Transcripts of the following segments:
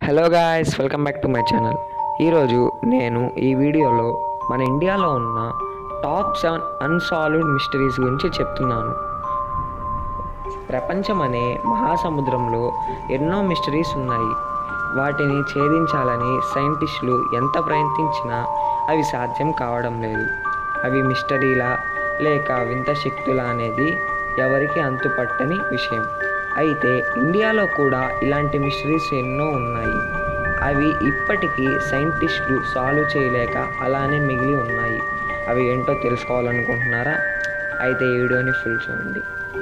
hello guys welcome back to my channel ఈరోజు నేను ఈ వీడియోలో మన ఇండియాలో ఉన్న టాప్ సెవెన్ అన్సాల్వ్డ్ మిస్టరీస్ గురించి చెప్తున్నాను ప్రపంచం అనే మహాసముద్రంలో ఎన్నో మిస్టరీస్ ఉన్నాయి వాటిని ఛేదించాలని సైంటిస్టులు ఎంత ప్రయత్నించినా అవి సాధ్యం కావడం లేదు అవి మిస్టరీలా లేక వింత శక్తులా అనేది ఎవరికి అంతుపట్టని విషయం అయితే ఇండియాలో కూడా ఇలాంటి మిస్టరీస్ ఎన్నో ఉన్నాయి అవి ఇప్పటికీ సైంటిస్టులు సాల్వ్ చేయలేక అలానే మిగిలి ఉన్నాయి అవి ఏంటో తెలుసుకోవాలనుకుంటున్నారా అయితే ఈ వీడియోని ఫుల్ చూడండి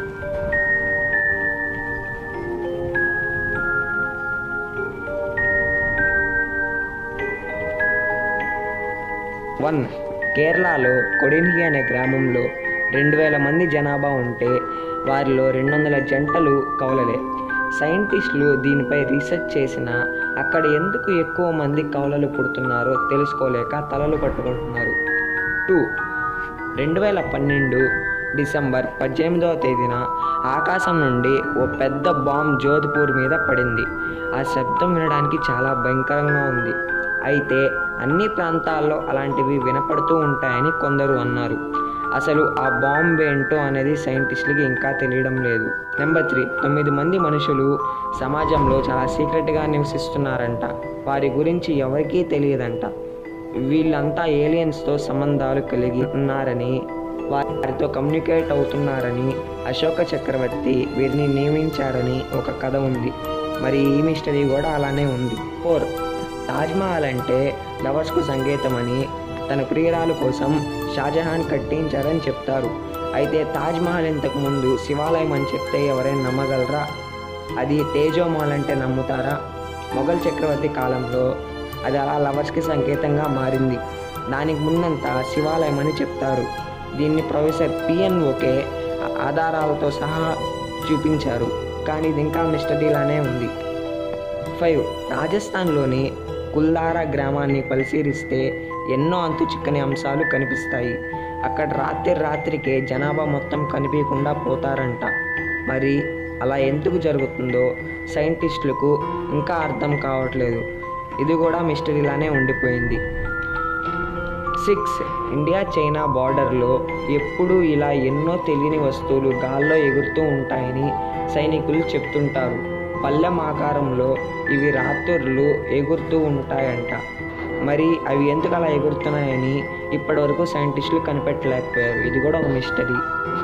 వన్ కేరళలో కొడిన్హి అనే గ్రామంలో రెండు వేల మంది జనాభా ఉంటే వారిలో రెండు వందల జంటలు కౌలలే సైంటిస్టులు దీనిపై రీసెర్చ్ చేసినా అక్కడ ఎందుకు ఎక్కువ మంది కౌలలు పుడుతున్నారో తెలుసుకోలేక తలలు పట్టుకుంటున్నారు టూ రెండు వేల పన్నెండు డిసెంబర్ పద్దెనిమిదవ తేదీన ఆకాశం నుండి ఓ పెద్ద బాంబ్ జోధ్పూర్ మీద పడింది ఆ శబ్దం వినడానికి చాలా భయంకరంగా ఉంది అయితే అన్ని ప్రాంతాల్లో అలాంటివి వినపడుతూ ఉంటాయని కొందరు అన్నారు అసలు ఆ బాంబ్ ఏంటో అనేది సైంటిస్టులకి ఇంకా తెలియడం లేదు నెంబర్ త్రీ తొమ్మిది మంది మనుషులు సమాజంలో చాలా సీక్రెట్గా నివసిస్తున్నారంట వారి గురించి ఎవరికీ తెలియదంట వీళ్ళంతా ఏలియన్స్తో సంబంధాలు కలిగి ఉన్నారని వారితో కమ్యూనికేట్ అవుతున్నారని అశోక చక్రవర్తి వీరిని నియమించారని ఒక కథ ఉంది మరి ఈ మిస్టరీ కూడా అలానే ఉంది ఫోర్ తాజ్మహల్ అంటే లవర్స్కు సంకేతమని తన ప్రియురాలు కోసం షాజహాన్ కట్టించారని చెప్తారు అయితే తాజ్మహల్ ఇంతకు ముందు శివాలయం అని చెప్తే ఎవరైనా నమ్మగలరా అది తేజోమహల్ అంటే నమ్ముతారా మొఘల్ చక్రవర్తి కాలంలో అది అలా లవర్స్కి సంకేతంగా మారింది దానికి ముందంతా శివాలయం అని చెప్తారు దీన్ని ప్రొఫెసర్ పిఎన్ఓకే ఆధారాలతో సహా చూపించారు కానీ ఇది ఇంకా మిస్టరీలానే ఉంది ఫైవ్ రాజస్థాన్లోని కుల్లారా గ్రామాన్ని పరిశీలిస్తే ఎన్నో అంతు చిక్కని అంశాలు కనిపిస్తాయి అక్కడ రాత్రి రాత్రికే జనాభా మొత్తం కనిపించకుండా పోతారంట మరి అలా ఎందుకు జరుగుతుందో సైంటిస్టులకు ఇంకా అర్థం కావట్లేదు ఇది కూడా మిస్టరీలానే ఉండిపోయింది సిక్స్ ఇండియా చైనా బార్డర్లో ఎప్పుడూ ఇలా ఎన్నో తెలియని వస్తువులు గాల్లో ఎగురుతూ ఉంటాయని సైనికులు చెప్తుంటారు పల్లెం ఆకారంలో ఇవి రాత్రులు ఎగురుతూ ఉంటాయంట మరి అవి ఎందుకు అలా ఎగురుతున్నాయని ఇప్పటివరకు సైంటిస్టులు కనిపెట్టలేకపోయారు ఇది కూడా ఒక మిస్టరీ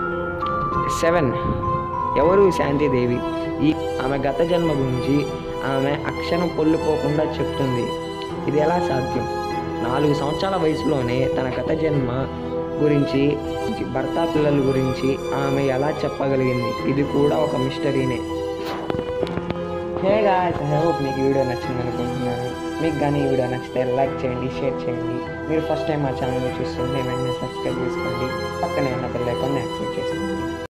సెవెన్ ఎవరు ఈ శాంతిదేవి ఈ ఆమె గత జన్మ గురించి ఆమె అక్షరం పొల్లుపోకుండా చెప్తుంది ఇది ఎలా సాధ్యం నాలుగు సంవత్సరాల వయసులోనే తన గత జన్మ గురించి భర్త పిల్లల గురించి ఆమె ఎలా చెప్పగలిగింది ఇది కూడా ఒక మిస్టరీనే హే గాయస్ ఐ హోప్ మీకు ఈ వీడియో నచ్చింది అనుకుంటున్నాను మీకు కానీ ఈ వీడియో నచ్చితే లైక్ చేయండి షేర్ చేయండి మీరు ఫస్ట్ టైం మా ఛానల్ చూస్తుంటే వెంటనే సబ్స్క్రైబ్ చేసుకోండి పక్కనే ఉన్న బెల్ ఐకాన్ యాక్టివేట్ చేసుకోండి